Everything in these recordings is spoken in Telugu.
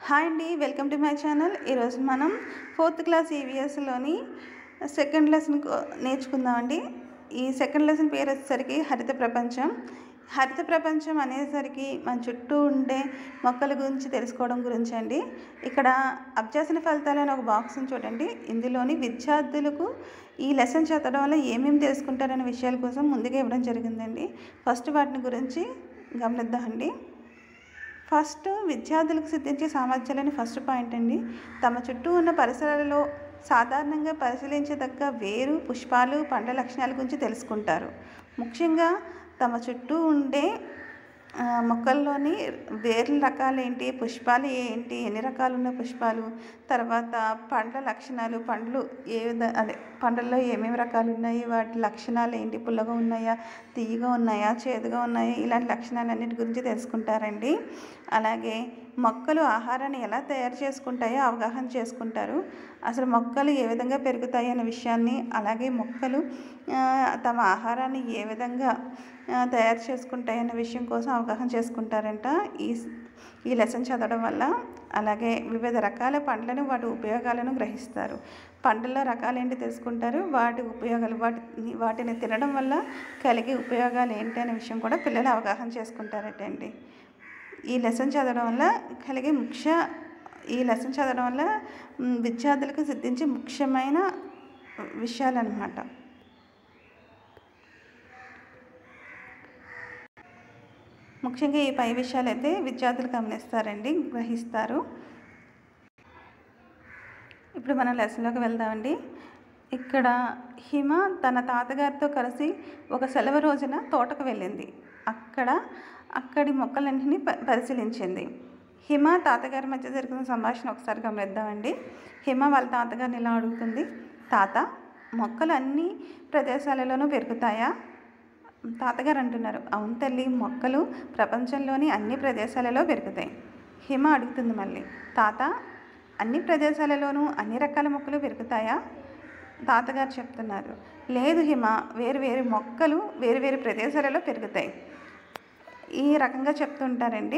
హాయ్ అండి వెల్కమ్ టు మై ఛానల్ ఈరోజు మనం ఫోర్త్ క్లాస్ ఈవీఎస్లోని సెకండ్ లెసన్ నేర్చుకుందామండి ఈ సెకండ్ లెసన్ పేరు వచ్చేసరికి హరిత ప్రపంచం హరిత ప్రపంచం అనేసరికి మన చుట్టూ ఉండే మొక్కల గురించి తెలుసుకోవడం గురించి అండి ఇక్కడ అభ్యాసన ఫలితాలు అని ఒక బాక్స్ని చూడండి ఇందులోని విద్యార్థులకు ఈ లెసన్ చదవడం వల్ల ఏమేమి తెలుసుకుంటారనే విషయాల కోసం ముందుగా ఇవ్వడం జరిగిందండి ఫస్ట్ వాటిని గురించి గమనిద్దామండి ఫస్ట్ విద్యార్థులకు సిద్ధించే సామర్థ్యాలని ఫస్ట్ పాయింట్ అండి తమ చుట్టూ ఉన్న పరిసరాలలో సాధారణంగా పరిశీలించదగ్గ వేరు పుష్పాలు పండ్ల లక్షణాల గురించి తెలుసుకుంటారు ముఖ్యంగా తమ చుట్టూ ఉండే ఆ, మొక్కల్లోని వేర్ల రకాలు ఏంటి పుష్పాలు ఏంటి ఎన్ని రకాలు ఉన్న పుష్పాలు తర్వాత పండ్ల లక్షణాలు పండ్లు ఏ విధ అదే పండ్లలో ఏమేమి రకాలు ఉన్నాయి వాటి లక్షణాలు ఏంటి పుల్లగా ఉన్నాయా తీయగా ఉన్నాయా చేదుగా ఉన్నాయా ఇలాంటి లక్షణాలన్నిటి గురించి తెలుసుకుంటారండి అలాగే మొక్కలు ఆహారాన్ని ఎలా తయారు చేసుకుంటాయో అవగాహన చేసుకుంటారు అసలు మొక్కలు ఏ విధంగా పెరుగుతాయి అనే విషయాన్ని అలాగే మొక్కలు ఆ, తమ ఆహారాన్ని ఏ విధంగా ఆ, తయారు చేసుకుంటాయి అనే విషయం కోసం అవగాహన చేసుకుంటారంట ఈ ఈ లెసన్ చదవడం వల్ల అలాగే వివిధ రకాల పండ్లను వాటి ఉపయోగాలను గ్రహిస్తారు పండ్లలో రకాలు ఏంటి తెలుసుకుంటారు వాటి ఉపయోగాలు వాటి వాటిని తినడం వల్ల కలిగే ఉపయోగాలు ఏంటి అనే విషయం కూడా పిల్లలు అవగాహన చేసుకుంటారటండి ఈ లెసన్ చదవడం వల్ల కలిగే ముఖ్య ఈ లెసన్ చదవడం వల్ల మ్, విద్యార్థులకు సిద్ధించే ముఖ్యమైన విషయాలన్నమాట ముఖ్యంగా ఈ పై విషయాలు అయితే విద్యార్థులు గమనిస్తారండి గ్రహిస్తారు ఇప్పుడు మనం లెసన్లోకి వెళ్దామండి ఇక్కడ హిమ తన తాతగారితో కలిసి ఒక సెలవు రోజున తోటకు వెళ్ళింది అక్కడ అక్కడి మొక్కలన్నింటినీ ప పరిశీలించింది హిమ తాతగారి మధ్య జరుగుతున్న సంభాషణ ఒకసారి గమనిద్దామండి హిమ వాళ్ళ తాతగారిని ఇలా అడుగుతుంది తాత మొక్కలు అన్ని ప్రదేశాలలోనూ పెరుగుతాయా తాతగారు అంటున్నారు అవును తల్లి మొక్కలు ప్రపంచంలోని అన్ని ప్రదేశాలలో పెరుగుతాయి హిమ అడుగుతుంది మళ్ళీ తాత అన్ని ప్రదేశాలలోనూ అన్ని రకాల మొక్కలు పెరుగుతాయా తాతగారు చెప్తున్నారు లేదు హిమ వేరు వేరు మొక్కలు వేరు వేరు ప్రదేశాలలో పెరుగుతాయి ఈ రకంగా చెప్తుంటారండి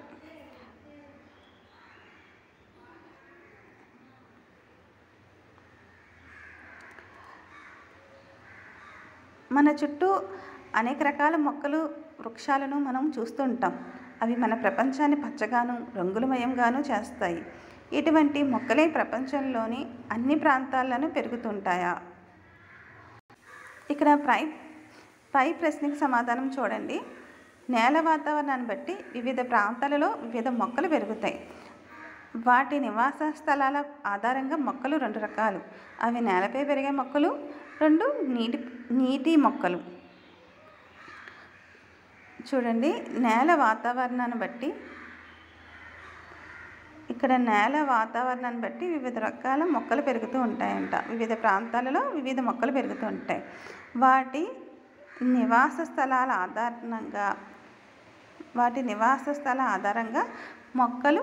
మన చుట్టూ అనేక రకాల మొక్కలు వృక్షాలను మనం చూస్తూ ఉంటాం అవి మన ప్రపంచాన్ని పచ్చగాను రంగులమయంగాను చేస్తాయి ఇటువంటి మొక్కలే ప్రపంచంలోని అన్ని ప్రాంతాల్లోనూ పెరుగుతుంటాయా ఇక్కడ పై పై ప్రశ్నకి సమాధానం చూడండి నేల వాతావరణాన్ని బట్టి వివిధ ప్రాంతాలలో వివిధ మొక్కలు పెరుగుతాయి వాటి నివాస స్థలాల ఆధారంగా మొక్కలు రెండు రకాలు అవి నేలపై పెరిగే మొక్కలు రెండు నీటి నీటి మొక్కలు చూడండి నేల వాతావరణాన్ని బట్టి ఇక్కడ నేల వాతావరణాన్ని బట్టి వివిధ రకాల మొక్కలు పెరుగుతూ ఉంటాయంట వివిధ ప్రాంతాలలో వివిధ మొక్కలు పెరుగుతూ ఉంటాయి వాటి నివాస స్థలాల ఆధారంగా వాటి నివాస స్థల ఆధారంగా మొక్కలు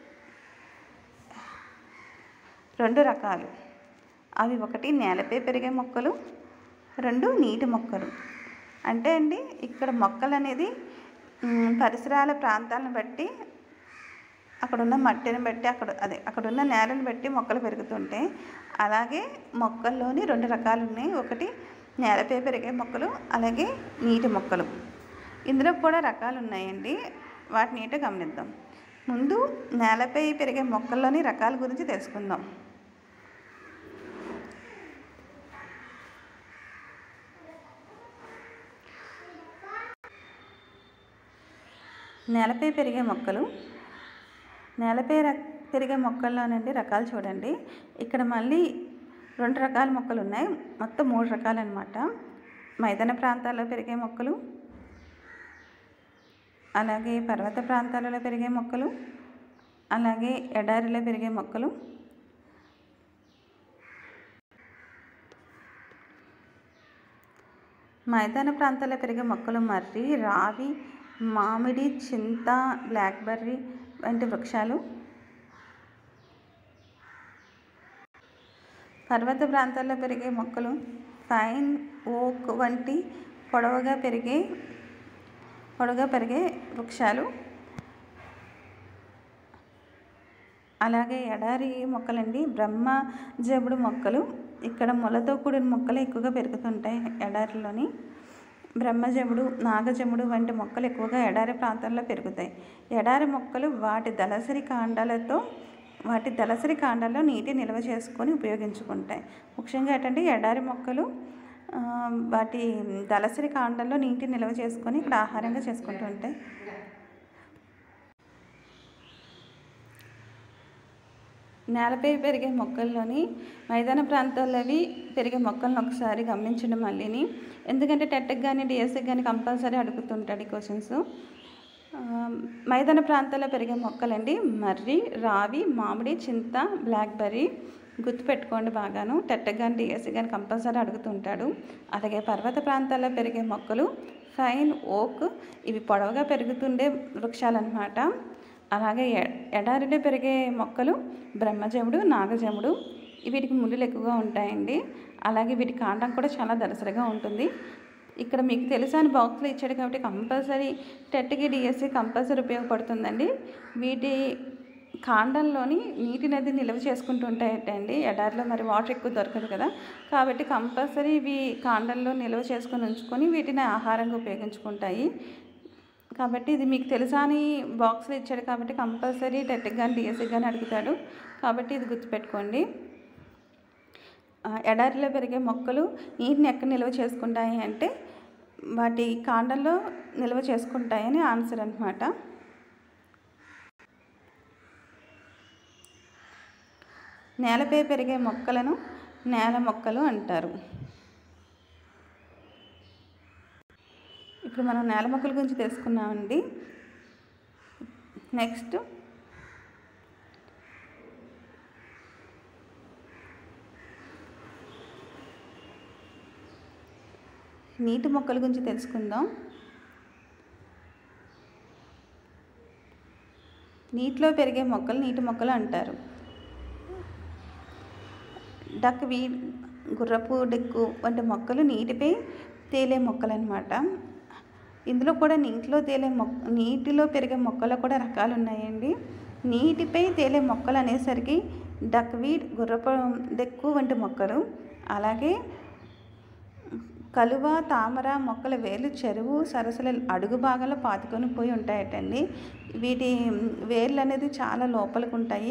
రెండు రకాలు అవి ఒకటి నేలపై పెరిగే మొక్కలు రెండు నీటి మొక్కలు అంటే అండి ఇక్కడ మొక్కలు అనేది మ్, పరిసరాల ప్రాంతాలను బట్టి అక్కడ ఉన్న మట్టిని బట్టి అక్కడ అదే అక్కడ ఉన్న నేలను బట్టి మొక్కలు పెరుగుతుంటాయి అలాగే మొక్కల్లోని రెండు రకాలు ఉన్నాయి ఒకటి నేలపై పెరిగే మొక్కలు అలాగే నీటి మొక్కలు ఇందులో కూడా రకాలు ఉన్నాయండి వాటిని ఏంటో గమనిద్దాం ముందు నేలపై పెరిగే మొక్కల్లోని రకాల గురించి తెలుసుకుందాం నేలపై పెరిగే మొక్కలు నేలపై ర పెరిగే మొక్కల్లోనండి రకాలు చూడండి ఇక్కడ మళ్ళీ రెండు రకాల మొక్కలు ఉన్నాయి మొత్తం మూడు రకాలు అనమాట మైదాన ప్రాంతాల్లో పెరిగే మొక్కలు అలాగే పర్వత ప్రాంతాలలో పెరిగే మొక్కలు అలాగే ఎడారిలో పెరిగే మొక్కలు మైదాన ప్రాంతాల్లో పెరిగే మొక్కలు మర్రి రావి మామిడి చింత బ్లాక్బెర్రీ వంటి వృక్షాలు పర్వత ప్రాంతాల్లో పెరిగే మొక్కలు పైన్ ఓక్ వంటి పొడవుగా పెరిగే పొడవుగా పెరిగే వృక్షాలు అలాగే ఎడారి మొక్కలండి బ్రహ్మ జబుడు మొక్కలు ఇక్కడ మొలతో కూడిన మొక్కలు ఎక్కువగా పెరుగుతుంటాయి ఎడారిలోని బ్రహ్మజముడు నాగజముడు వంటి మొక్కలు ఎక్కువగా ఎడారి ప్రాంతాల్లో పెరుగుతాయి ఎడారి మొక్కలు వాటి దళసరి కాండాలతో వాటి దళసరి కాండాల్లో నీటి నిల్వ చేసుకొని ఉపయోగించుకుంటాయి ముఖ్యంగా ఏంటంటే ఎడారి మొక్కలు ఆ, వాటి దళసరి కాండాల్లో నీటి నిల్వ చేసుకొని ఇక్కడ ఆహారంగా చేసుకుంటూ ఉంటాయి నేలపై పెరిగే మొక్కల్లోని మైదాన ప్రాంతాల్లో అవి పెరిగే మొక్కలను ఒకసారి గమనించడం మళ్ళీని ఎందుకంటే టెట్కి కానీ డిఎస్సికి కానీ కంపల్సరీ అడుగుతుంటాడు ఈ క్వశ్చన్స్ ఆ, మైదాన ప్రాంతాల్లో పెరిగే మొక్కలండి మర్రి రావి మామిడి చింత బ్లాక్బెర్రీ గుర్తుపెట్టుకోండి బాగాను టెట్కి కానీ డిఎస్సి కానీ కంపల్సరీ అడుగుతుంటాడు అలాగే పర్వత ప్రాంతాల్లో పెరిగే మొక్కలు ఫైన్ ఓక్ ఇవి పొడవుగా పెరుగుతుండే వృక్షాలన్నమాట అలాగే ఎ- ఎడారిలో పెరిగే మొక్కలు బ్రహ్మజముడు నాగజముడు వీటికి ముళ్ళులు ఎక్కువగా ఉంటాయండి అలాగే వీటి కాండం కూడా చాలా దలసరిగా ఉంటుంది ఇక్కడ మీకు తెలుసా అని బాక్స్లో ఇచ్చాడు కాబట్టి కంపల్సరీ టెట్కి డిఎస్సి కంపల్సరీ ఉపయోగపడుతుందండి వీటి కాండంలోని నీటి నది నిల్వ చేసుకుంటూ ఉంటాయటండి ఎడారిలో మరి వాటర్ ఎక్కువ దొరకదు కదా కాబట్టి కంపల్సరీ ఇవి కాండంలో నిల్వ చేసుకొని ఉంచుకొని వీటిని ఆహారంగా ఉపయోగించుకుంటాయి కాబట్టి ఇది మీకు తెలుసా అని బాక్స్లో ఇచ్చాడు కాబట్టి కంపల్సరీ టెట్కి కానీ డిఎస్సికి కానీ అడుగుతాడు కాబట్టి ఇది గుర్తుపెట్టుకోండి ఆ, ఎడారిలో పెరిగే మొక్కలు నీటిని ఎక్కడ నిల్వ చేసుకుంటాయి అంటే వాటి కాండంలో నిల్వ చేసుకుంటాయని ఆన్సర్ అనమాట నేలపై పెరిగే మొక్కలను నేల మొక్కలు అంటారు ఇప్పుడు మనం నేల మొక్కల గురించి తెలుసుకున్నామండి నెక్స్ట్ నీటి మొక్కల గురించి తెలుసుకుందాం నీటిలో పెరిగే మొక్కలు నీటి మొక్కలు అంటారు డక్ వీడ్ గుర్రపు డెక్కు వంటి మొక్కలు నీటిపై తేలే మొక్కలు అనమాట ఇందులో కూడా నీటిలో తేలే మొక్క నీటిలో పెరిగే మొక్కలు కూడా రకాలు ఉన్నాయండి నీటిపై తేలే మొక్కలు అనేసరికి డక్వీడ్ గుర్రపు డెక్కు వంటి మొక్కలు అలాగే కలువ తామర మొక్కల వేర్లు చెరువు సరస్సుల అడుగు భాగంలో పాతుకొని పోయి ఉంటాయటండి వీటి వేర్లు అనేది చాలా లోపలికి ఉంటాయి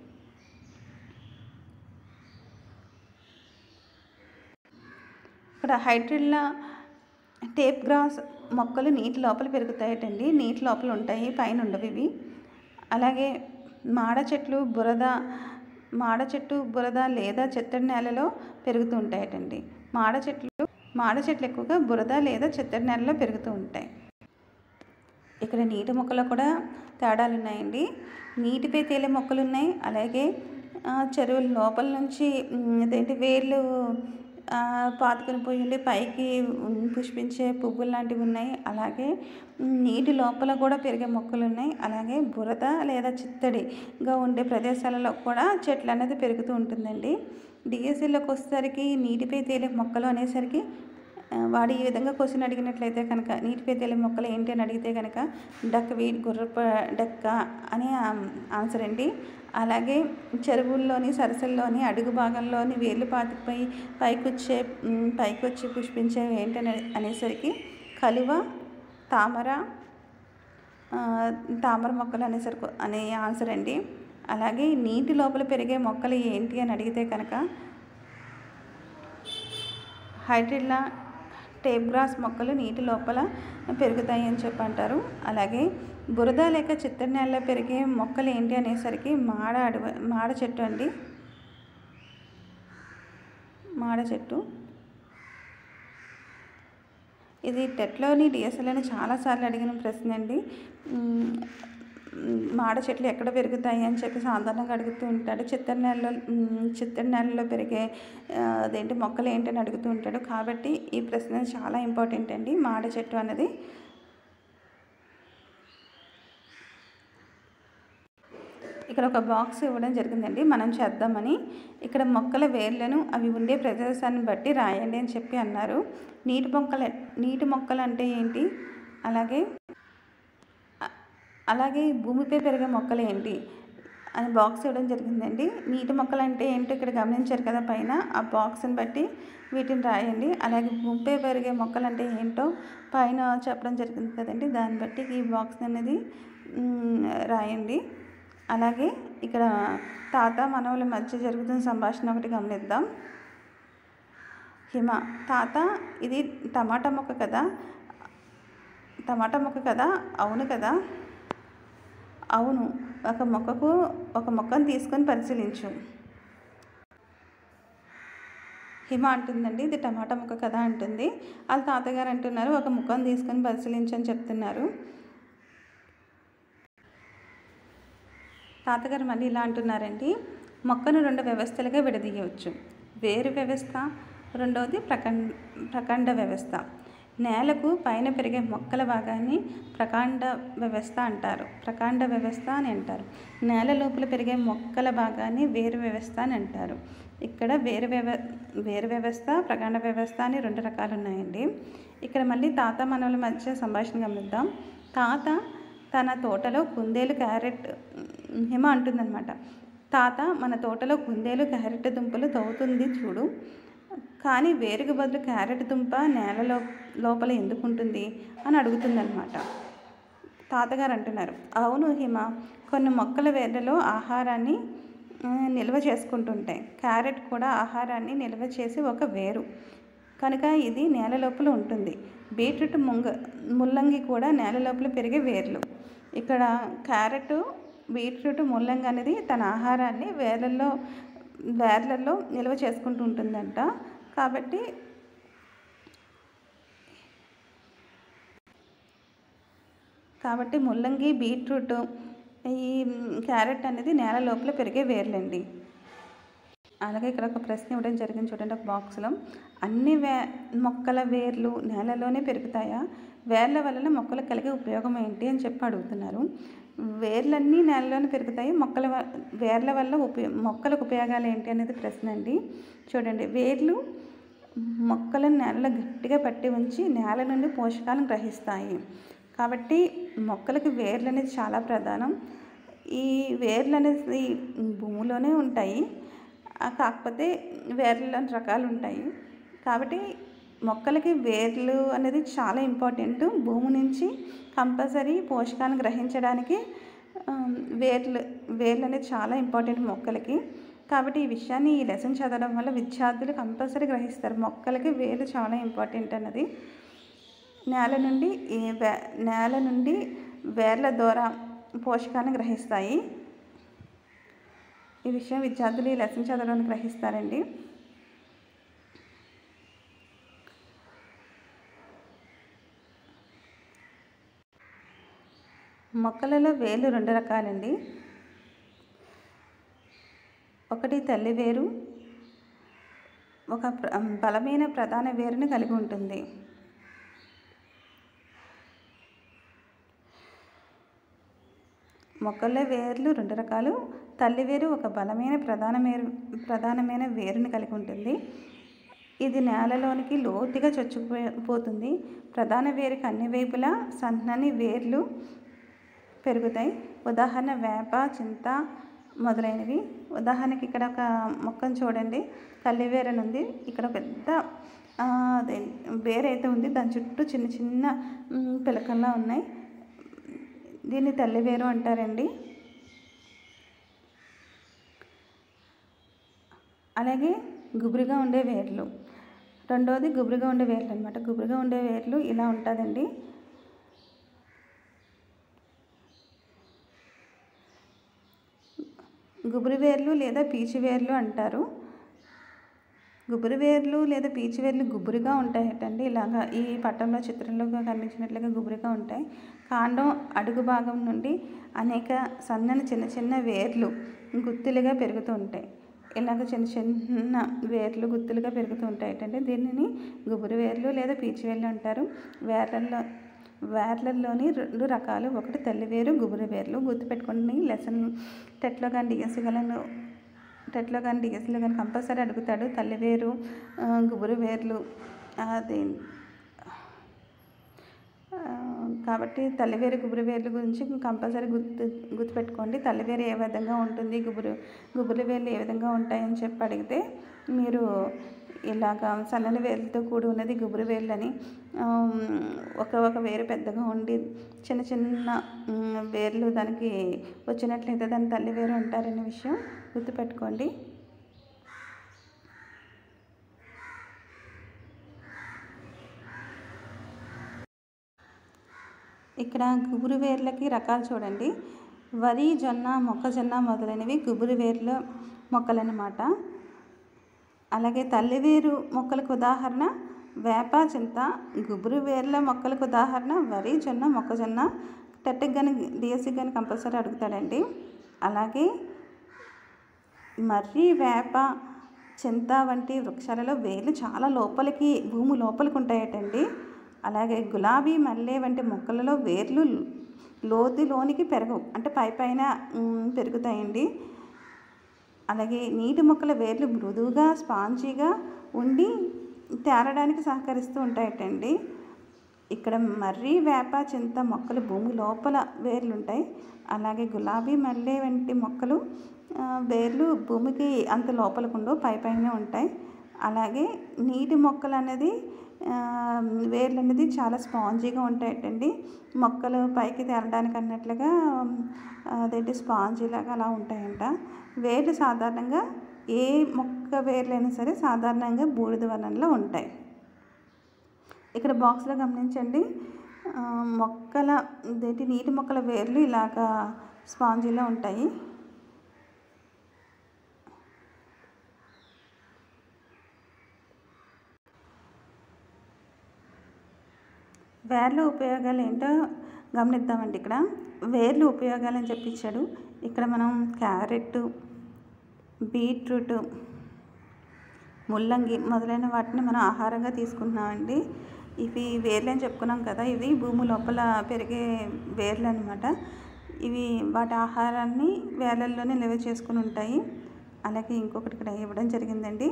ఇక్కడ హైడ్రిల్లా టేప్ గ్రాస్ మొక్కలు నీటి లోపల పెరుగుతాయటండి నీటి లోపల ఉంటాయి పైన ఉండవు ఇవి అలాగే మాడ చెట్లు బురద మాడ చెట్టు బురద లేదా చిత్తడి నేలలో పెరుగుతూ ఉంటాయటండి మాడ చెట్లు మాడ చెట్లు ఎక్కువగా బురద లేదా చిత్తడి నేలలో పెరుగుతూ ఉంటాయి ఇక్కడ నీటి మొక్కలో కూడా తేడాలు ఉన్నాయండి నీటిపై తేలే మొక్కలు ఉన్నాయి అలాగే ఆ, చెరువుల లోపల నుంచి ఉమ్, అదేంటి వేర్లు ఆ, పాతుకొని పోయి ఉండి పైకి ఉమ్, పుష్పించే పువ్వులు లాంటివి ఉన్నాయి అలాగే ఉమ్, నీటి లోపల కూడా పెరిగే మొక్కలు ఉన్నాయి అలాగే బురద లేదా చిత్తడిగా ఉండే ప్రదేశాలలో కూడా చెట్లు అనేది పెరుగుతూ ఉంటుందండి డిఎస్సిలోకి వచ్చేసరికి నీటిపై తేలే మొక్కలు అనేసరికి ఆ, వాడు ఈ విధంగా క్వశ్చన్ అడిగినట్లయితే కనుక నీటిపై తేలే మొక్కలు ఏంటి అని అడిగితే కనుక డక్ వీడ్ గుర్రప డక్క అని ఆ- ఆన్సర్ అండి అలాగే చెరువుల్లోని సరస్సుల్లోని అడుగు భాగంలోని వేర్లు పాతిపోయి పైకి వచ్చే ఉమ్, పైకి వచ్చి పుష్పించేవి ఏంటని అనేసరికి కలువ తామర ఆ, తామర మొక్కలు అనేసరికి అనే ఆన్సర్ అండి అలాగే నీటి లోపల పెరిగే మొక్కలు ఏంటి అని అడిగితే కనుక హైడ్రిల్లా టేప్ గ్రాస్ మొక్కలు నీటి లోపల పెరుగుతాయి అని చెప్పి అంటారు అలాగే బురద లేక చిత్తడి నేలలో పెరిగే మొక్కలు ఏంటి అనేసరికి మాడ అడవ మాడ చెట్టు అండి మాడ చెట్టు ఇది టెట్లోని డిఎస్ఎల్ని చాలాసార్లు అడిగిన ప్రశ్న అండి మ్, మ్, మాడ చెట్లు ఎక్కడ పెరుగుతాయి అని చెప్పి సాధారణంగా అడుగుతూ ఉంటాడు చిత్తడి నేలలో మ్, చిత్తడి నేలలో పెరిగే ఆ, అదేంటి మొక్కలు ఏంటని అడుగుతూ ఉంటాడు కాబట్టి ఈ ప్రశ్న చాలా ఇంపార్టెంట్ అండి మాడ చెట్టు అన్నది ఇక్కడ ఒక బాక్స్ ఇవ్వడం జరిగిందండి మనం చేద్దామని ఇక్కడ మొక్కల వేర్లను అవి ఉండే ప్రదేశాన్ని బట్టి రాయండి అని చెప్పి అన్నారు నీటి మొక్కలు నీటి మొక్కలు అంటే ఏంటి అలాగే అ- అలాగే భూమిపై పెరిగే మొక్కలు ఏంటి అని బాక్స్ ఇవ్వడం జరిగిందండి నీటి మొక్కలు అంటే ఏంటో ఇక్కడ గమనించారు కదా పైన ఆ బాక్స్ని బట్టి వీటిని రాయండి అలాగే గుంపే పెరిగే మొక్కలు అంటే ఏంటో పైన చెప్పడం జరిగింది కదండి దాన్ని బట్టి ఈ బాక్స్ అనేది మ్, రాయండి అలాగే ఇక్కడ తాత మనవల మధ్య జరుగుతున్న సంభాషణ ఒకటి గమనిద్దాం హిమ తాత ఇది టమాటా మొక్క కదా టమాటా మొక్క కదా అవును కదా అవును ఒక మొక్కకు ఒక మొక్కను తీసుకొని పరిశీలించు హిమ అంటుందండి ఇది టమాటా మొక్క కదా అంటుంది వాళ్ళ తాతగారు అంటున్నారు ఒక మొక్కను తీసుకొని పరిశీలించని చెప్తున్నారు తాతగారు మళ్ళీ ఇలా అంటున్నారండి మొక్కను రెండు వ్యవస్థలుగా విడదీయవచ్చు వేరు వ్యవస్థ రెండవది ప్రకండ ప్రకండ వ్యవస్థ నేలకు పైన పెరిగే మొక్కల భాగాన్ని ప్రకాండ వ్యవస్థ అంటారు ప్రకాండ వ్యవస్థ అని అంటారు నేల లోపల పెరిగే మొక్కల భాగాన్ని వేరు వ్యవస్థ అని అంటారు ఇక్కడ వేరు వ్యవ వేరు వ్యవస్థ ప్రకాండ వ్యవస్థ అని రెండు రకాలు ఉన్నాయండి ఇక్కడ మళ్ళీ తాత మనవల మధ్య సంభాషణ గమనిద్దాం తాత తన తోటలో కుందేలు క్యారెట్ హిమ అంటుందన్నమాట తాత మన తోటలో కుందేలు క్యారెట్ దుంపలు తవ్వుతుంది చూడు కానీ వేరుకు బదులు క్యారెట్ దుంప నేలలో లోపల ఎందుకు ఉంటుంది అని అడుగుతుందన్నమాట తాతగారు అంటున్నారు అవును హిమ కొన్ని మొక్కల వేర్లలో ఆహారాన్ని ఆ, నిల్వ చేసుకుంటుంటాయి క్యారెట్ కూడా ఆహారాన్ని నిల్వ చేసి ఒక వేరు కనుక ఇది నేల లోపల ఉంటుంది బీట్రూట్ ముంగ ముల్లంగి కూడా నేల లోపల పెరిగే వేర్లు ఇక్కడ క్యారెట్ బీట్రూట్ ముల్లంగి అనేది తన ఆహారాన్ని వేర్లలో వేర్లలో నిల్వ చేసుకుంటూ ఉంటుందంట కాబట్టి కాబట్టి ముల్లంగి బీట్రూట్ ఈ క్యారెట్ అనేది నేల లోపల పెరిగే వేర్లండి అలాగే ఇక్కడ ఒక ప్రశ్న ఇవ్వడం జరిగింది చూడండి ఒక బాక్స్లో అన్ని వే మొక్కల వేర్లు నేలలోనే పెరుగుతాయా వేర్ల వలన మొక్కలకు కలిగే ఉపయోగం ఏంటి అని చెప్పి అడుగుతున్నారు వేర్లన్నీ నేలలోనే పెరుగుతాయి మొక్కల వ- వేర్ల వల్ల ఉపయో మొక్కలకు ఉపయోగాలు ఏంటి అనేది ప్రశ్న అండి చూడండి వేర్లు మొక్కలను నేలలో గట్టిగా పట్టి ఉంచి నేల నుండి పోషకాలను గ్రహిస్తాయి కాబట్టి మొక్కలకు వేర్లు అనేది చాలా ప్రధానం ఈ వేర్లు అనేది భూమిలోనే ఉంటాయి ఆ కాకపోతే వేర్లలో రకాలు ఉంటాయి కాబట్టి మొక్కలకి వేర్లు అనేది చాలా ఇంపార్టెంట్ భూమి నుంచి కంపల్సరీ పోషకాలను గ్రహించడానికి ఆ, వేర్లు వేర్లు అనేది చాలా ఇంపార్టెంట్ మొక్కలకి కాబట్టి ఈ విషయాన్ని ఈ లెసన్ చదవడం వల్ల విద్యార్థులు కంపల్సరీ గ్రహిస్తారు మొక్కలకి వేర్లు చాలా ఇంపార్టెంట్ అన్నది నేల నుండి ఈ వే- నేల నుండి వేర్ల ద్వారా పోషకాన్ని గ్రహిస్తాయి ఈ విషయం విద్యార్థులు ఈ లెసన్ చదవడానికి గ్రహిస్తారండి మొక్కలలో వేర్లు రెండు రకాలండి ఒకటి తల్లి వేరు ఒక ప్ర- బలమైన ప్రధాన వేరుని కలిగి ఉంటుంది మొక్కల వేర్లు రెండు రకాలు తల్లి వేరు ఒక బలమైన ప్రధాన వేరు ప్రధానమైన వేరుని కలిగి ఉంటుంది ఇది నేలలోనికి లోతుగా చొచ్చుకుపోతుంది ప్రధాన వేరుకి అన్ని వైపులా సన్నని వేర్లు పెరుగుతాయి ఉదాహరణ వేప చింత మొదలైనవి ఉదాహరణకి ఇక్కడ ఒక మొక్కను చూడండి తల్లి వేరు అని ఉంది ఇక్కడ పెద్ద ఆ, అదే వేరు అయితే ఉంది దాని చుట్టూ చిన్న చిన్న మ్, పిలకల్లా ఉన్నాయి దీన్ని తల్లి వేరు అంటారండి అలాగే గుబురుగా ఉండే వేర్లు రెండోది గుబురుగా ఉండే వేర్లు అనమాట గుబురుగా ఉండే వేర్లు ఇలా ఉంటుందండి గుబురు వేర్లు లేదా పీచు వేర్లు అంటారు గుబురు వేర్లు లేదా పీచు వేర్లు గుబురుగా ఉంటాయటండి ఇలాగా ఈ పట్టంలో చిత్రంలో కనిపించినట్లుగా గుబురుగా ఉంటాయి కాండం అడుగు భాగం నుండి అనేక సన్నని చిన్న చిన్న వేర్లు గుత్తులుగా పెరుగుతూ ఉంటాయి ఇలాగ చిన్న చిన్న వేర్లు గుత్తులుగా పెరుగుతూ ఉంటాయటండి దీనిని గుబురు వేర్లు లేదా పీచు వేర్లు అంటారు వేర్లలో వేర్లలోని రెండు రకాలు ఒకటి తల్లి వేరు గుబురు వేర్లు గుర్తుపెట్టుకుని లెసన్ టెట్లో కానీ డిఎస్సీలను టెట్లో కానీ డిఎస్సీలో కానీ కంపల్సరీ అడుగుతాడు తల్లి వేరు ఆ, గుబురు వేర్లు అది ఆ, కా కాబట్టి తల్లివేరు గుబురువేర్ల గురించి కంపల్సరీ గుర్తు గుర్తుపెట్టుకోండి తల్లివేరు ఏ విధంగా ఉంటుంది గుబురు గుబురు వేర్లు ఏ విధంగా ఉంటాయని చెప్పి అడిగితే మీరు ఇలాగా సన్నని వేర్లతో కూడి ఉన్నది గుబురు వేర్లని ఆమ్, ఒక ఒక వేరు పెద్దగా ఉండి చిన్న చిన్న మ్, వేర్లు దానికి వచ్చినట్లయితే దాన్ని తల్లి వేరు అంటారనే విషయం గుర్తుపెట్టుకోండి ఇక్కడ గుబురు వేర్లకి రకాలు చూడండి వరి జొన్న మొక్కజొన్న మొదలైనవి గుబురు వేర్ల మొక్కలన్నమాట అలాగే తల్లివేరు మొక్కలకు ఉదాహరణ వేప చింత గుబురు వేర్ల మొక్కలకు ఉదాహరణ వరి జొన్న మొక్కజొన్న టెట్కి కానీ డిఎస్సి కానీ కంపల్సరీ అడుగుతాడండి అలాగే మర్రి వేప చింత వంటి వృక్షాలలో వేర్లు చాలా లోపలికి భూమి లోపలికి ఉంటాయటండి అలాగే గులాబీ మల్లె వంటి మొక్కలలో వేర్లు లోతులోనికి పెరగవు అంటే పై పైన మ్, పెరుగుతాయండి అలాగే నీటి మొక్కల వేర్లు మృదువుగా స్పాంజీగా ఉండి తేరడానికి సహకరిస్తూ ఉంటాయటండి ఇక్కడ మర్రి వేప చింత మొక్కలు భూమి లోపల వేర్లు ఉంటాయి అలాగే గులాబీ మల్లె వంటి మొక్కలు ఆ, వేర్లు భూమికి అంత లోపలకు ఉండవు పై పైనే ఉంటాయి అలాగే నీటి మొక్కలు అనేది ఆ, వేర్లు అనేది చాలా స్పాంజీగా ఉంటాయటండి మొక్కలు పైకి తేలడానికి అన్నట్లుగా ఆ, అదేంటి స్పాంజీ లాగా అలా ఉంటాయంట వేర్లు సాధారణంగా ఏ మొక్క వేర్లైనా సరే సాధారణంగా బూడిద వర్ణంలో ఉంటాయి ఇక్కడ బాక్స్లో గమనించండి ఆ, మొక్కల ఇదేంటి నీటి మొక్కల వేర్లు ఇలాగా స్పాంజీలో ఉంటాయి వేర్ల ఉపయోగాలు ఏంటో గమనిద్దామండి ఇక్కడ వేర్లు ఉపయోగాలు అని చెప్పించాడు ఇక్కడ మనం క్యారెట్ బీట్రూట్ ముల్లంగి మొదలైన వాటిని మనం ఆహారంగా తీసుకుంటున్నామండి ఇవి వేర్లు అని చెప్పుకున్నాం కదా ఇవి భూమి లోపల పెరిగే వేర్లు అనమాట ఇవి వాటి ఆహారాన్ని వేర్లల్లోనే నిల్వ చేసుకుని ఉంటాయి అలాగే ఇంకొకటి ఇక్కడ ఇవ్వడం జరిగిందండి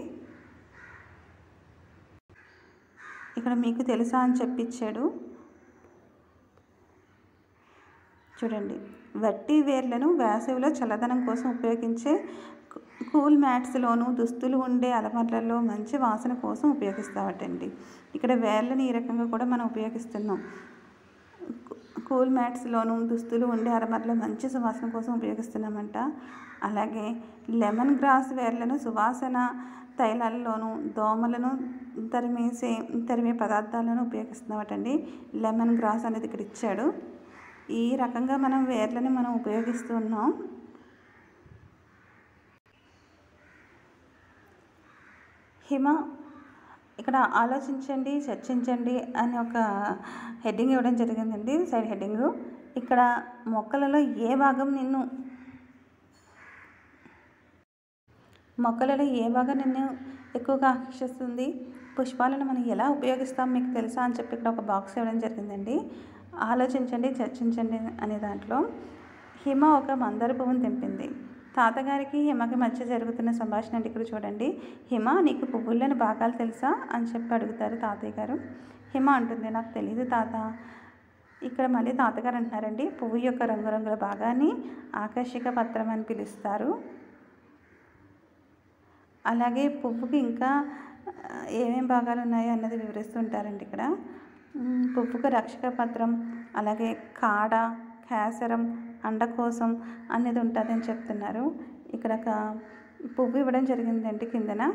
ఇక్కడ మీకు తెలుసా అని చెప్పించాడు చూడండి వట్టి వేర్లను వేసవిలో చల్లదనం కోసం ఉపయోగించే కు- కూల్ మ్యాట్స్లోను దుస్తులు ఉండే అలమర్లలో మంచి వాసన కోసం ఉపయోగిస్తామటండి ఇక్కడ వేర్లను ఈ రకంగా కూడా మనం ఉపయోగిస్తున్నాం కు- కూల్ మ్యాట్స్లోను దుస్తులు ఉండే అరమరలో మంచి సువాసన కోసం ఉపయోగిస్తున్నామంట అలాగే లెమన్ గ్రాస్ వేర్లను సువాసన తైలాలలోను దోమలను తరిమేసే తరిమే పదార్థాలను ఉపయోగిస్తున్నామటండి లెమన్ గ్రాస్ అనేది ఇక్కడ ఇచ్చాడు ఈ రకంగా మనం వేర్లని మనం ఉపయోగిస్తున్నాం హిమ ఇక్కడ ఆలోచించండి చర్చించండి అని ఒక హెడ్డింగ్ ఇవ్వడం జరిగిందండి సైడ్ హెడ్డింగ్ ఇక్కడ మొక్కలలో ఏ భాగం నిన్ను మొక్కలలో ఏ భాగం నిన్ను ఎక్కువగా ఆకర్షిస్తుంది పుష్పాలను మనం ఎలా ఉపయోగిస్తాం మీకు తెలుసా అని చెప్పి ఇక్కడ ఒక బాక్స్ ఇవ్వడం జరిగిందండి ఆలోచించండి చర్చించండి అనే దాంట్లో హిమ ఒక మందార పువ్వును తెంపింది తాతగారికి హిమకి మధ్య జరుగుతున్న సంభాషణ అంటే ఇక్కడ చూడండి హిమ నీకు పువ్వుల్లోని భాగాలు తెలుసా అని చెప్పి అడుగుతారు తాతయ్య గారు హిమ అంటుంది నాకు తెలియదు తాత ఇక్కడ మళ్ళీ తాతగారు అంటున్నారండి పువ్వు యొక్క రంగురంగుల భాగాన్ని ఆకర్షక పత్రం అని పిలుస్తారు అలాగే పువ్వుకి ఇంకా ఆ, ఏమేం భాగాలు ఉన్నాయో అన్నది వివరిస్తుంటారండి ఇక్కడ ఉమ్, పువ్వుకు రక్షక పత్రం అలాగే కాడ కేసరం అండకోసం అనేది ఉంటుందని చెప్తున్నారు ఇక్కడ ఒక పువ్వు ఇవ్వడం జరిగిందండి కిందన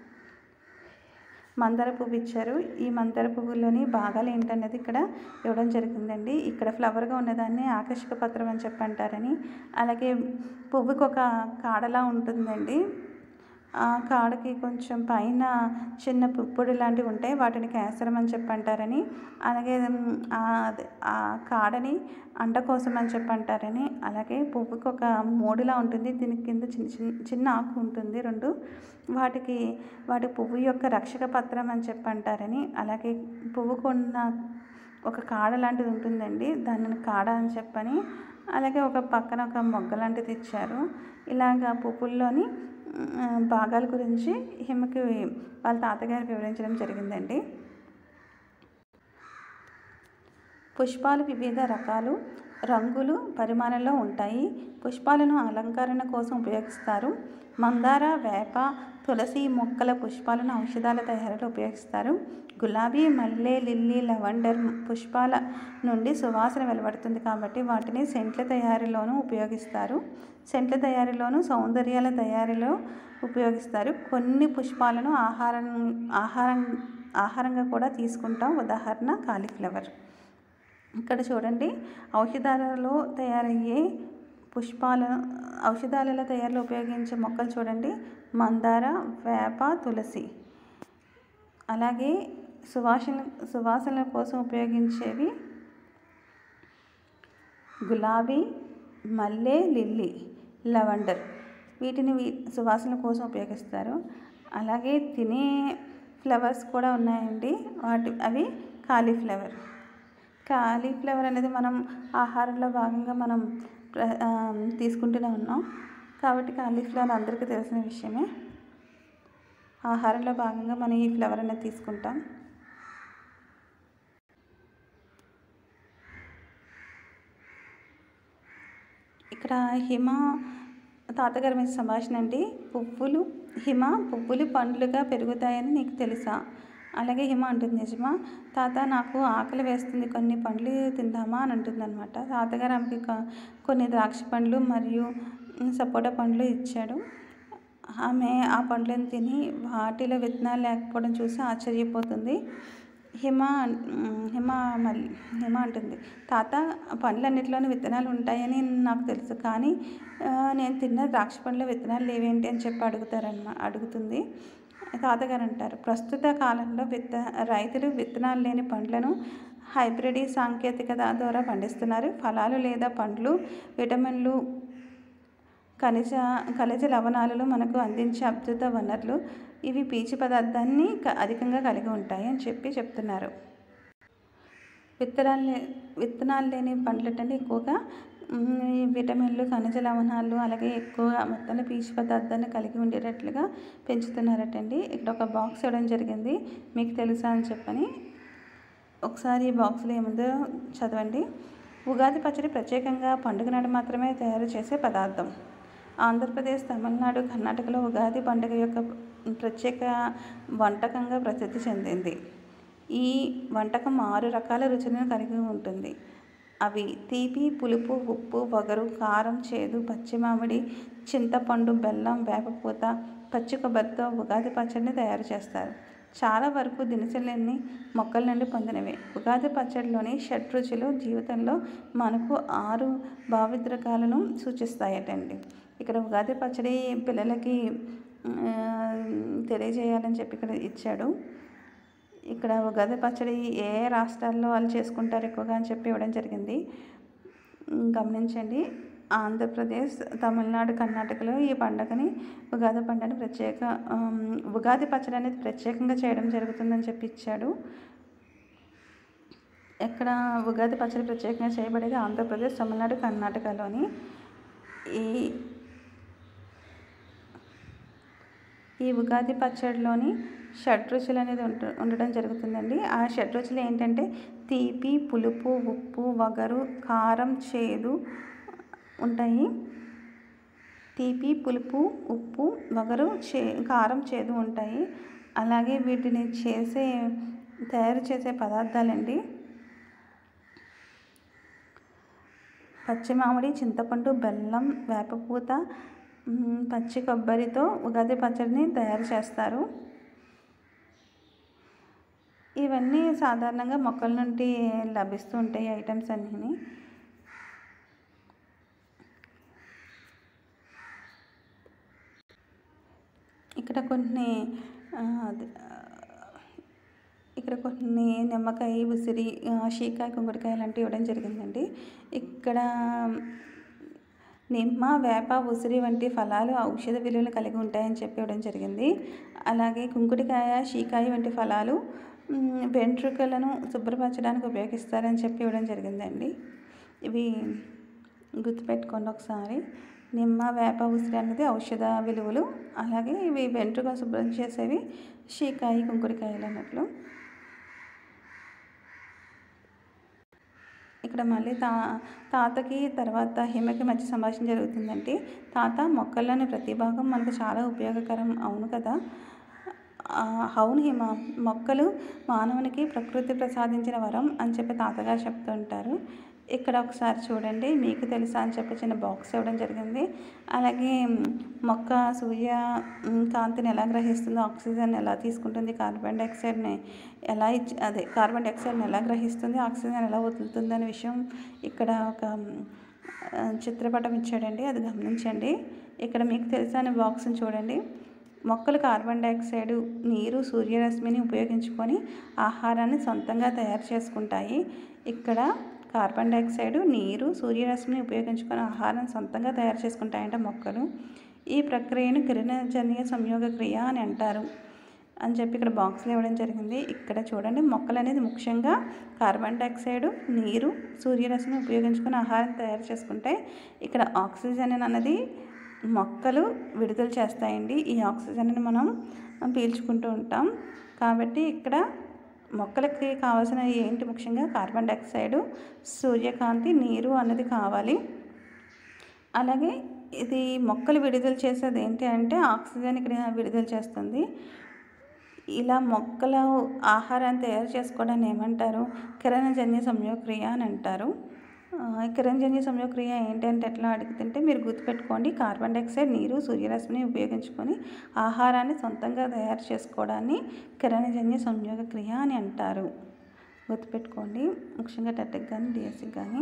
మందార పువ్వు ఇచ్చారు ఈ మందార పువ్వులోని భాగాలు ఏంటనేది ఇక్కడ ఇవ్వడం జరిగిందండి ఇక్కడ ఫ్లవర్గా ఉన్నదాన్ని ఆకర్షక పత్రం అని చెప్పి అంటారని అలాగే పువ్వుకి ఒక కాడలా ఉంటుందండి ఆ కాడకి కొంచెం పైన చిన్న పుప్పొడి లాంటివి ఉంటాయి వాటిని కేసరం అని చెప్పి అంటారని అలాగే ఉమ్, ఆ అదే- ఆ కాడని అండ కోసం అని చెప్పి అంటారని అలాగే పువ్వుకి ఒక మోడులా ఉంటుంది దీని కింద చిన్న చిన్న చిన్న ఆకు ఉంటుంది రెండు వాటికి వాటి పువ్వు యొక్క రక్షక పత్రం అని చెప్పి అంటారని అలాగే పువ్వుకు ఉన్న ఒక కాడ లాంటిది ఉంటుందండి దానిని కాడ అని చెప్పని అలాగే ఒక పక్కన ఒక మొగ్గ లాంటిది ఇచ్చారు ఇలాగా పువ్వుల్లోని ఆ, భాగాల గురించి హిమకి వాళ్ళ తాతగారు వివరించడం జరిగిందండి పుష్పాలు వివిధ రకాలు రంగులు పరిమాణంలో ఉంటాయి పుష్పాలను అలంకరణ కోసం ఉపయోగిస్తారు మందార వేప తులసి మొక్కల పుష్పాలను ఔషధాల తయారీలో ఉపయోగిస్తారు గులాబీ మల్లె లిల్లీ లవండర్ పుష్పాల నుండి సువాసన వెలువడుతుంది కాబట్టి వాటిని సెంట్ల తయారీలోనూ ఉపయోగిస్తారు సెంట్ల తయారీలోనూ సౌందర్యాల తయారీలో ఉపయోగిస్తారు కొన్ని పుష్పాలను ఆహారం ఆహారం ఆహారంగా కూడా తీసుకుంటాం ఉదాహరణ కాలీఫ్లవర్ ఇక్కడ చూడండి ఔషధాలలో తయారయ్యే పుష్పాల ఔషధాలలో తయారీలో ఉపయోగించే మొక్కలు చూడండి మందార వేప తులసి అలాగే సువాసన సువాసనల కోసం ఉపయోగించేవి గులాబీ మల్లె లిల్లీ లవండర్ వీటిని వీ సువాసన కోసం ఉపయోగిస్తారు అలాగే తినే ఫ్లవర్స్ కూడా ఉన్నాయండి వాటి అవి కాలీఫ్లవర్ కాలీఫ్లవర్ అనేది మనం ఆహారంలో భాగంగా మనం ప్ర- ఆ, తీసుకుంటూనే ఉన్నాం కాబట్టి కాలీఫ్లవర్ అందరికీ తెలిసిన విషయమే ఆహారంలో భాగంగా మనం ఈ ఫ్లవర్ అనేది తీసుకుంటాం ఇక్కడ హిమ తాతగారి మీద సంభాషణ అండి పువ్వులు హిమ పువ్వులు పండ్లుగా పెరుగుతాయని నీకు తెలుసా అలాగే హిమ అంటుంది నిజమా తాత నాకు ఆకలి వేస్తుంది కొన్ని పండ్లు తిందామా అని అంటుంది అనమాట తాతగారు ఆమెకి కొ- కొన్ని ద్రాక్ష పండ్లు మరియు ఉమ్, సపోటా పండ్లు ఇచ్చాడు ఆమె ఆ పండ్లను తిని వాటిలో విత్తనాలు లేకపోవడం చూసి ఆశ్చర్యపోతుంది హిమ ఉమ్, హిమ మళ్ళీ హిమ అంటుంది తాత పండ్లన్నిటిలోనూ విత్తనాలు ఉంటాయని నాకు తెలుసు కానీ ఆ, నేను తిన్న ద్రాక్ష పండ్ల విత్తనాలు లేవేంటి అని చెప్పి అడుగుతారన్నమా అడుగుతుంది తాతగారు అంటారు ప్రస్తుత కాలంలో విత్త రైతులు విత్తనాలు లేని పండ్లను హైబ్రిడ్ సాంకేతికత ద్వారా పండిస్తున్నారు ఫలాలు లేదా పండ్లు విటమిన్లు ఖనిజ ఖనిజ లవణాలలో మనకు అందించే అద్భుత వనరులు ఇవి పీచు పదార్థాన్ని క- అధికంగా కలిగి ఉంటాయి అని చెప్పి చెప్తున్నారు విత్తనాలు లే- విత్తనాలు లేని పండ్లటంటే ఎక్కువగా మ్, ఈ విటమిన్లు ఖనిజ లవణాలు అలాగే ఎక్కువగా మొత్తంలో పీచు పదార్థాన్ని కలిగి ఉండేటట్లుగా పెంచుతున్నారటండి ఇక్కడ ఒక బాక్స్ ఇవ్వడం జరిగింది మీకు తెలుసా అని చెప్పని ఒకసారి ఈ బాక్స్లో ఏముందో చదవండి ఉగాది పచ్చడి ప్రత్యేకంగా పండుగ నాడు మాత్రమే తయారు చేసే పదార్థం ఆంధ్రప్రదేశ్ తమిళనాడు కర్ణాటకలో ఉగాది పండుగ యొక్క ప్రత్యేక వంటకంగా ప్రసిద్ధి చెందింది ఈ వంటకం ఆరు రకాల రుచులను కలిగి ఉంటుంది అవి తీపి పులుపు ఉప్పు వగరు కారం చేదు పచ్చి మామిడి చింతపండు బెల్లం వేపపూత పచ్చి కొబ్బరితో ఉగాది పచ్చడిని తయారు చేస్తారు చాలా వరకు దినుసులన్నీ మొక్కల నుండి పొందినవే ఉగాది పచ్చడిలోని షడ్ రుచులు జీవితంలో మనకు ఆరు భావిద్రకాలను సూచిస్తాయటండి ఇక్కడ ఉగాది పచ్చడి పిల్లలకి ఆ, తెలియజేయాలని చెప్పి ఇక్కడ ఇచ్చాడు ఇక్కడ ఉగాది పచ్చడి ఏ ఏ రాష్ట్రాల్లో వాళ్ళు చేసుకుంటారు ఎక్కువగా అని చెప్పి ఇవ్వడం జరిగింది ఉమ్, గమనించండి ఆంధ్రప్రదేశ్ తమిళనాడు కర్ణాటకలో ఈ పండుగని ఉగాది పండుగని ప్రత్యేక ఉమ్, ఉగాది పచ్చడి అనేది ప్రత్యేకంగా చేయడం జరుగుతుందని చెప్పి ఇచ్చాడు ఎక్కడ ఉగాది పచ్చడి ప్రత్యేకంగా చేయబడేది ఆంధ్రప్రదేశ్ తమిళనాడు కర్ణాటకలోని ఈ ఈ ఉగాది పచ్చడిలోని షడ్రుచులు అనేది ఉంట ఉండడం జరుగుతుందండి ఆ షడ్రుచులు ఏంటంటే తీపి పులుపు ఉప్పు వగరు కారం చేదు ఉంటాయి తీపి పులుపు ఉప్పు వగరు చే కారం చేదు ఉంటాయి అలాగే వీటిని చేసే తయారు చేసే పదార్థాలండి పచ్చి మామిడి చింతపండు బెల్లం వేపపూత మ్, పచ్చి కొబ్బరితో ఉగాది పచ్చడిని తయారు చేస్తారు ఇవన్నీ సాధారణంగా మొక్కల నుండి లభిస్తూ ఉంటాయి ఐటమ్స్ అన్నీ ఇక్కడ కొన్ని ఆ, అది, ఆ, ఇక్కడ కొన్ని నిమ్మకాయ ఉసిరి ఆ, షీకాయ కుంకుడికాయ లాంటివి ఇవ్వడం జరిగిందండి ఇక్కడ నిమ్మ వేప ఉసిరి వంటి ఫలాలు ఔషధ విలువలు కలిగి ఉంటాయని చెప్పి ఇవ్వడం జరిగింది అలాగే కుంకుడికాయ షీకాయ వంటి ఫలాలు మ్, వెంట్రుకలను శుభ్రపరచడానికి ఉపయోగిస్తారని చెప్పి ఇవ్వడం జరిగిందండి ఇవి గుర్తుపెట్టుకోండి ఒకసారి నిమ్మ వేప ఉసిరి అనేది ఔషధ విలువలు అలాగే ఇవి వెంట్రుక శుభ్రం చేసేవి షీకాయ కుంకుడికాయలు అన్నట్లు ఇక్కడ మళ్ళీ తా తాతకి తర్వాత హిమకి మధ్య సంభాషణ జరుగుతుందండి తాత మొక్కల్లోని ప్రతి భాగం మనకు చాలా ఉపయోగకరం అవును కదా ఆ, అవును హిమ మొక్కలు మానవునికి ప్రకృతి ప్రసాదించిన వరం అని చెప్పి తాతగారు చెప్తుంటారు ఇక్కడ ఒకసారి చూడండి మీకు తెలుసా అని చెప్పి చిన్న బాక్స్ ఇవ్వడం జరిగింది అలాగే మ్, మొక్క సూర్య మ్, కాంతిని ఎలా గ్రహిస్తుందో ఆక్సిజన్ ఎలా తీసుకుంటుంది కార్బన్ డైఆక్సైడ్ని ఎలా ఇచ్చి అదే కార్బన్ డైఆక్సైడ్ని ఎలా గ్రహిస్తుంది ఆక్సిజన్ ఎలా వదులుతుంది అనే విషయం ఇక్కడ ఒక మ్, ఆ, చిత్రపటం ఇచ్చాడండి అది గమనించండి ఇక్కడ మీకు తెలుసా అనే బాక్స్ని చూడండి మొక్కలు కార్బన్ డైఆక్సైడ్ నీరు సూర్యరశ్మిని ఉపయోగించుకొని ఆహారాన్ని సొంతంగా తయారు చేసుకుంటాయి ఇక్కడ కార్బన్ డైఆక్సైడ్ నీరు సూర్యరశ్మిని ఉపయోగించుకొని ఆహారాన్ని సొంతంగా తయారు చేసుకుంటాయంట మొక్కలు ఈ ప్రక్రియను కిరణజన్య సంయోగ క్రియ అని అంటారు అని చెప్పి ఇక్కడ బాక్స్లో ఇవ్వడం జరిగింది ఇక్కడ చూడండి మొక్కలు అనేది ముఖ్యంగా కార్బన్ డైఆక్సైడ్ నీరు సూర్యరశ్మిని ఉపయోగించుకొని ఆహారం తయారు చేసుకుంటాయి ఇక్కడ ఆక్సిజన్ అన్నది మొక్కలు విడుదల చేస్తాయండి ఈ ఆక్సిజన్ని మనం పీల్చుకుంటూ ఉంటాం కాబట్టి ఇక్కడ మొక్కలకి కావాల్సిన ఏంటి ముఖ్యంగా కార్బన్ డైఆక్సైడ్ సూర్యకాంతి నీరు అన్నది కావాలి అలాగే ఇది మొక్కలు విడుదల చేసేది ఏంటి అంటే ఆక్సిజన్ ఇక్కడ విడుదల చేస్తుంది ఇలా మొక్కల ఆహారాన్ని తయారు చేసుకోవడాన్ని ఏమంటారు కిరణజన్య సంయోగక్రియ అని అంటారు ఆ, ఈ కిరణజన్య సంయోగక్రియ ఏంటంటే ఎట్లా అడుగుతుంటే మీరు గుర్తుపెట్టుకోండి కార్బన్ డైఆక్సైడ్ నీరు సూర్యరశ్మిని ఉపయోగించుకొని ఆహారాన్ని సొంతంగా తయారు చేసుకోవడాన్ని కిరణజన్య సంయోగక్రియ అని అంటారు గుర్తుపెట్టుకోండి ముఖ్యంగా టెట్కి కానీ డిఎస్సికి కానీ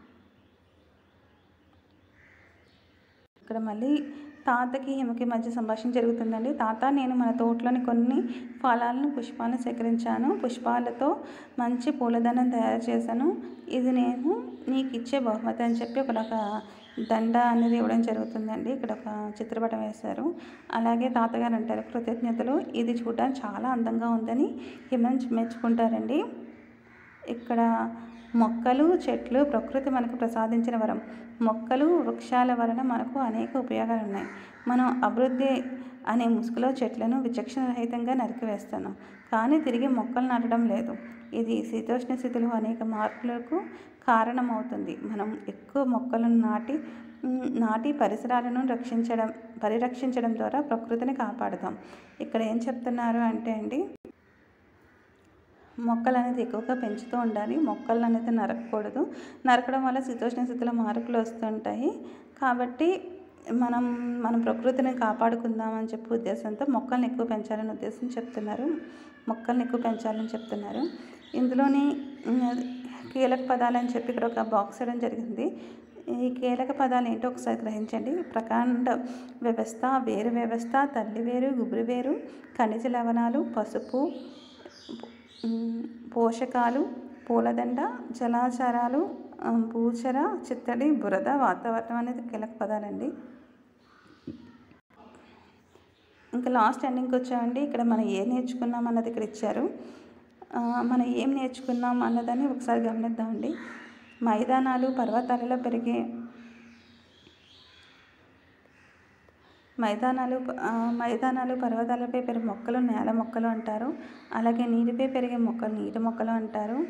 ఇక్కడ మళ్ళీ తాతకి హిమకి మధ్య సంభాషణ జరుగుతుందండి తాత నేను మన తోటలోని కొన్ని ఫలాలను పుష్పాలను సేకరించాను పుష్పాలతో మంచి పూలదండం తయారు చేశాను ఇది నేను నీకు ఇచ్చే బహుమతి అని చెప్పి ఇక్కడ ఒక దండ అనేది ఇవ్వడం జరుగుతుందండి ఇక్కడ ఒక చిత్రపటం వేశారు అలాగే తాతగారు అంటారు కృతజ్ఞతలు ఇది చూడడానికి చాలా అందంగా ఉందని హిమని మెచ్చుకుంటారండి ఇక్కడ మొక్కలు చెట్లు ప్రకృతి మనకు ప్రసాదించిన వరం మొక్కలు వృక్షాల వలన మనకు అనేక ఉపయోగాలు ఉన్నాయి మనం అభివృద్ధి అనే ముసుగులో చెట్లను విచక్షణ రహితంగా నరికివేస్తాను కానీ తిరిగి మొక్కలు నాటడం లేదు ఇది శీతోష్ణ స్థితిలో అనేక మార్పులకు కారణమవుతుంది మనం ఎక్కువ మొక్కలను నాటి మ్, నాటి పరిసరాలను రక్షించడం పరిరక్షించడం ద్వారా ప్రకృతిని కాపాడుతాం ఇక్కడ ఏం చెప్తున్నారు అంటే అండి మొక్కలు అనేది ఎక్కువగా పెంచుతూ ఉండాలి మొక్కలు అనేది నరకకూడదు నరకడం వల్ల శీతోష్ణ స్థితిలో మార్పులు వస్తుంటాయి కాబట్టి మనం మన ప్రకృతిని కాపాడుకుందామని చెప్పి ఉద్దేశంతో మొక్కల్ని ఎక్కువ పెంచాలని ఉద్దేశం చెప్తున్నారు మొక్కల్ని ఎక్కువ పెంచాలని చెప్తున్నారు ఇందులోని ఉమ్, కీలక పదాలు అని చెప్పి ఇక్కడ ఒక బాక్స్ ఇవ్వడం జరిగింది ఈ కీలక పదాలు ఏంటో ఒకసారి గ్రహించండి ప్రకాండ వ్యవస్థ వేరు వ్యవస్థ తల్లి వేరు గుబురు వేరు ఖనిజ లవణాలు పసుపు ఉమ్, పోషకాలు పూలదండ జలాచారాలు ఆ, భూచర చిత్తడి బురద వాతావరణం అనేది కీలక పదాలండి ఇంకా లాస్ట్ ఎండింగ్కి వచ్చామండి ఇక్కడ మనం ఏం నేర్చుకున్నాం అన్నది ఇక్కడ ఇచ్చారు ఆ, మనం ఏం నేర్చుకున్నాం అన్నదాన్ని ఒకసారి గమనిద్దామండి మైదానాలు పర్వతాలలో పెరిగే మైదానాలు ఆ, మైదానాలు పర్వతాలపై పెరిగే మొక్కలు నేల మొక్కలు అంటారు అలాగే నీటిపై పెరిగే మొక్కలు నీటి మొక్కలు అంటారు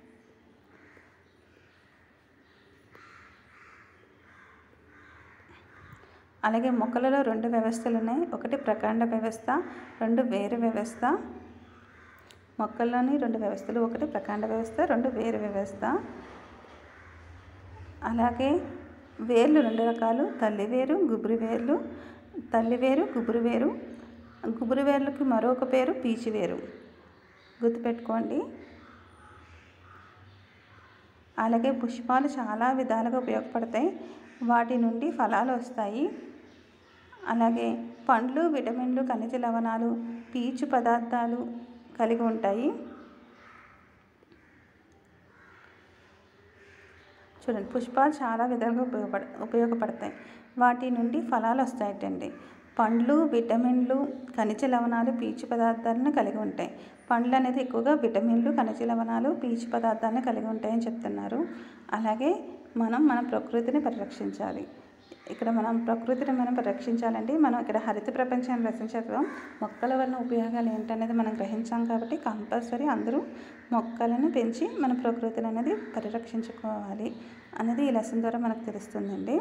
అలాగే మొక్కలలో రెండు వ్యవస్థలు ఉన్నాయి ఒకటి ప్రకాండ వ్యవస్థ రెండు వేరు వ్యవస్థ మొక్కల్లోని రెండు వ్యవస్థలు ఒకటి ప్రకాండ వ్యవస్థ రెండు వేరు వ్యవస్థ అలాగే వేర్లు రెండు రకాలు తల్లి వేరు గుబురు వేర్లు తల్లి వేరు గుబురు వేరు గుబురు వేర్లకి మరొక పేరు పీచు వేరు గుర్తుపెట్టుకోండి అలాగే పుష్పాలు చాలా విధాలుగా ఉపయోగపడతాయి వాటి నుండి ఫలాలు వస్తాయి అలాగే పండ్లు విటమిన్లు ఖనిజ లవణాలు పీచు పదార్థాలు కలిగి ఉంటాయి చూడండి పుష్పాలు చాలా విధాలుగా ఉపయోగపడ ఉపయోగపడతాయి వాటి నుండి ఫలాలు వస్తాయటండి పండ్లు విటమిన్లు ఖనిజ లవణాలు పీచు పదార్థాలను కలిగి ఉంటాయి పండ్లు అనేది ఎక్కువగా విటమిన్లు ఖనిజ లవణాలు పీచు పదార్థాలను కలిగి ఉంటాయని చెప్తున్నారు అలాగే మనం మన ప్రకృతిని పరిరక్షించాలి ఇక్కడ మనం ప్రకృతిని మనం రక్షించాలండి మనం ఇక్కడ హరిత ప్రపంచాన్ని రక్షించడం మొక్కల వలన ఉపయోగాలు ఏంటనేది మనం గ్రహించాం కాబట్టి కంపల్సరీ అందరూ మొక్కలను పెంచి మన ప్రకృతిని అనేది పరిరక్షించుకోవాలి అనేది ఈ లెసన్ ద్వారా మనకు తెలుస్తుందండి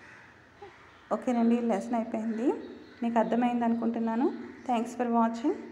ఓకేనండి ఈ లెసన్ అయిపోయింది మీకు అర్థమైంది అనుకుంటున్నాను థ్యాంక్స్ ఫర్ వాచింగ్